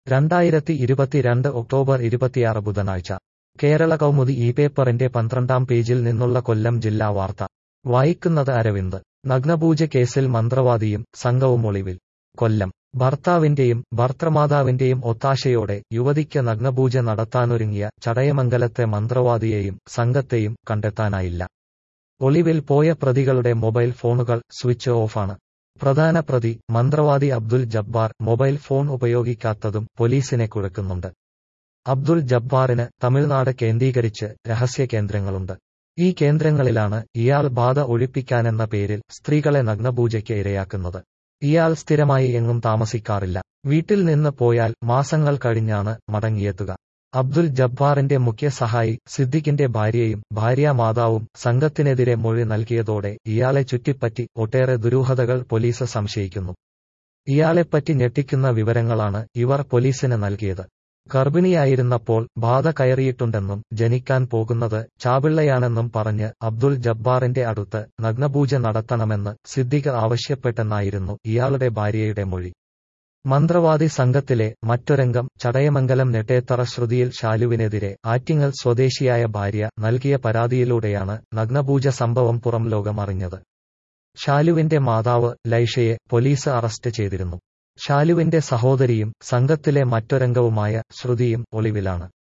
രണ്ടായിരത്തി ഇരുപത്തിരണ്ട് ഒക്ടോബർ ഇരുപത്തിയാറ് ബുധനാഴ്ച കേരള കൗമുദി ഈ പേപ്പറിന്റെ പന്ത്രണ്ടാം പേജിൽ നിന്നുള്ള കൊല്ലം ജില്ലാ വാർത്ത വായിക്കുന്നത് അരവിന്ദ് നഗ്നപൂജ കേസിൽ മന്ത്രവാദിയും സംഘവും ഒളിവിൽ കൊല്ലം ഭർത്താവിന്റെയും ഭർത്തൃമാതാവിന്റെയും ഒത്താശയോടെ യുവതിക്ക് നഗ്നപൂജ നടത്താനൊരുങ്ങിയ ചടയമംഗലത്തെ മന്ത്രവാദിയെയും സംഘത്തെയും കണ്ടെത്താനായില്ല ഒളിവിൽ പോയ പ്രതികളുടെ മൊബൈൽ ഫോണുകൾ സ്വിച്ച് ഓഫാണ് പ്രധാന പ്രതി മന്ത്രവാദി അബ്ദുൽ ജബ്ബാർ മൊബൈൽ ഫോൺ ഉപയോഗിക്കാത്തതും പോലീസിനെ കുഴക്കുന്നുണ്ട് അബ്ദുൽ ജബ്ബാറിന് തമിഴ്നാട് കേന്ദ്രീകരിച്ച് രഹസ്യ കേന്ദ്രങ്ങളുണ്ട് ഈ കേന്ദ്രങ്ങളിലാണ് ഇയാൾ ബാധ ഒഴിപ്പിക്കാനെന്ന പേരിൽ സ്ത്രീകളെ നഗ്നപൂജയ്ക്ക് ഇരയാക്കുന്നത് ഇയാൾ സ്ഥിരമായി എങ്ങും താമസിക്കാറില്ല വീട്ടിൽ നിന്ന് പോയാൽ മാസങ്ങൾ കഴിഞ്ഞാണ് മടങ്ങിയെത്തുക അബ്ദുൽ ജബ്ബാറിന്റെ മുഖ്യ സഹായി സിദ്ദിഖിന്റെ ഭാര്യയും ഭാര്യാമാതാവും സംഘത്തിനെതിരെ മൊഴി നൽകിയതോടെ ഇയാളെ ചുറ്റിപ്പറ്റി ഒട്ടേറെ ദുരൂഹതകൾ പോലീസ് സംശയിക്കുന്നു ഇയാളെപ്പറ്റി ഞെട്ടിക്കുന്ന വിവരങ്ങളാണ് ഇവർ പോലീസിന് നൽകിയത് ഗർഭിണിയായിരുന്നപ്പോൾ ബാധ കയറിയിട്ടുണ്ടെന്നും ജനിക്കാൻ പോകുന്നത് ചാപിള്ളയാണെന്നും പറഞ്ഞ് അബ്ദുൽ ജബ്ബാറിന്റെ അടുത്ത് നഗ്നപൂജ നടത്തണമെന്ന് സിദ്ദിഖ് ആവശ്യപ്പെട്ടെന്നായിരുന്നു ഇയാളുടെ ഭാര്യയുടെ മൊഴി മന്ത്രവാദി സംഘത്തിലെ മറ്റൊരംഗം ചടയമംഗലം നെട്ടേത്തറ ശ്രുതിയിൽ ശാലുവിനെതിരെ ആറ്റിങ്ങൽ സ്വദേശിയായ ഭാര്യ നൽകിയ പരാതിയിലൂടെയാണ് നഗ്നപൂജ സംഭവം പുറം ലോകമറിഞ്ഞത് ഷാലുവിന്റെ മാതാവ് ലൈഷയെ പോലീസ് അറസ്റ്റ് ചെയ്തിരുന്നു ഷാലുവിന്റെ സഹോദരിയും സംഘത്തിലെ മറ്റൊരംഗവുമായ ശ്രുതിയും ഒളിവിലാണ്